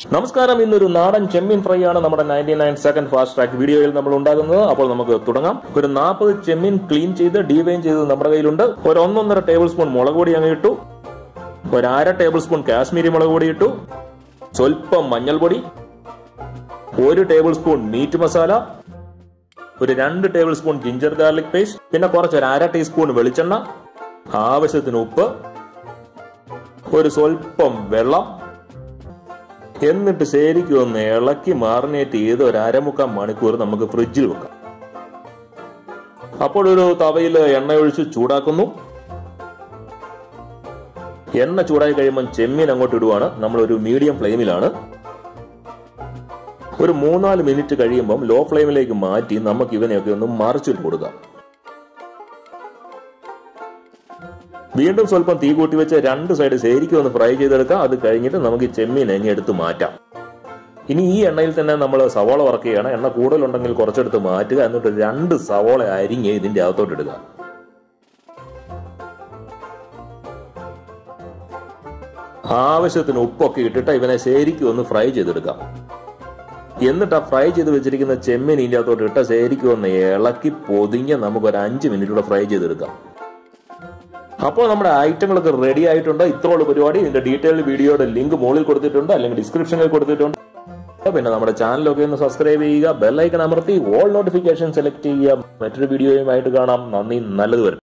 നമസ്കാരം ഇന്നൊരു നാടൻ ചെമ്മീൻ ഫ്രൈ ആണ് നമ്മുടെ ninety nine second fast track വീഡിയോയിൽ നമ്മൾ ഉണ്ടാകുന്നത് അപ്പോൾ നമുക്ക് തുടങ്ങാം ഒരു നാൽപ്പത് ചെമ്മീൻ ക്ലീൻ ചെയ്ത് ഡീവൈൻ ചെയ്ത് നമ്മുടെ കയ്യിലുണ്ട് ഒരു ഒന്നൊന്നര ടേബിൾ സ്പൂൺ മുളക് പൊടി അങ്ങ് ഇട്ടു ഒരു അര ടേബിൾ സ്പൂൺ കാശ്മീരി മുളക് പൊടി ഇട്ടു സ്വല്പം മഞ്ഞൾപ്പൊടി ഒരു ടേബിൾ സ്പൂൺ മീറ്റ് മസാല ഒരു രണ്ട് tablespoon ginger garlic paste പിന്നെ കുറച്ച് ഒരു അര ടീസ്പൂൺ വെളിച്ചെണ്ണ ആവശ്യത്തിന് ഉപ്പ് ഒരു സ്വല്പം വെള്ളം എന്നിട്ട് ശരിക്കും ഒന്ന് ഇളക്കി മാറിനേറ്റ് ചെയ്ത് ഒരു അരമുക്കാൽ മണിക്കൂർ നമുക്ക് ഫ്രിഡ്ജിൽ വെക്കാം അപ്പോൾ ഒരു തവയിൽ എണ്ണ ഒഴിച്ച് ചൂടാക്കുന്നു എണ്ണ ചൂടായി കഴിയുമ്പോൾ ചെമ്മീൻ അങ്ങോട്ട് ഇടുവാണ് നമ്മൾ ഒരു മീഡിയം ഫ്ലെയിമിലാണ് ഒരു മൂന്നാല് മിനിറ്റ് കഴിയുമ്പം ലോ ഫ്ലെയിമിലേക്ക് മാറ്റി നമുക്ക് ഇവനെയൊക്കെ ഒന്ന് മറിച്ചിട്ട് കൊടുക്കാം വീണ്ടും സ്വല്പം തീ കൂട്ടി വെച്ച് രണ്ട് സൈഡ് ശരിക്കും ഒന്ന് ഫ്രൈ ചെയ്തെടുക്കാം അത് കഴിഞ്ഞിട്ട് നമുക്ക് ഈ ചെമ്മീൻ എങ്ങി എടുത്ത് മാറ്റാം ഇനി ഈ എണ്ണയിൽ തന്നെ നമ്മൾ സവോള വറക്കുകയാണ് എണ്ണ കൂടുതലുണ്ടെങ്കിൽ കുറച്ചെടുത്ത് മാറ്റുക എന്നിട്ട് രണ്ട് സവോള അരിഞ്ഞ് ഇതിന്റെ അകത്തോട്ട് ഇടുക ആവശ്യത്തിന് ഉപ്പൊക്കെ ഇട്ടിട്ട് ഇവനെ ശരിക്കും ഒന്ന് ഫ്രൈ ചെയ്തെടുക്കാം എന്നിട്ട് ആ ഫ്രൈ ചെയ്ത് വെച്ചിരിക്കുന്ന ചെമ്മീൻ ഇതിന്റെ അകത്തോട്ട് ഇട്ട ശരിക്കും ഒന്ന് ഇളക്കി പൊതിഞ്ഞ് നമുക്ക് ഒരു അഞ്ച് മിനിറ്റ് കൂടെ ഫ്രൈ ചെയ്തെടുക്കാം അപ്പോൾ നമ്മുടെ ഐറ്റങ്ങളൊക്കെ റെഡി ആയിട്ടുണ്ട് ഇത്രയുള്ള പരിപാടി ഇതിന്റെ ഡീറ്റെയിൽ വീഡിയോയുടെ ലിങ്ക് മുകളിൽ കൊടുത്തിട്ടുണ്ട് അല്ലെങ്കിൽ ഡിസ്ക്രിപ്ഷനിൽ കൊടുത്തിട്ടുണ്ട് പിന്നെ നമ്മുടെ ചാനലൊക്കെ ഒന്ന് സബ്സ്ക്രൈബ് ചെയ്യുക ബെല്ലൈക്കൺ അമർത്തി ഓൾ നോട്ടിഫിക്കേഷൻ സെലക്ട് ചെയ്യുക മറ്റൊരു വീഡിയോയുമായിട്ട് കാണാം നന്ദി നല്ലത് വരും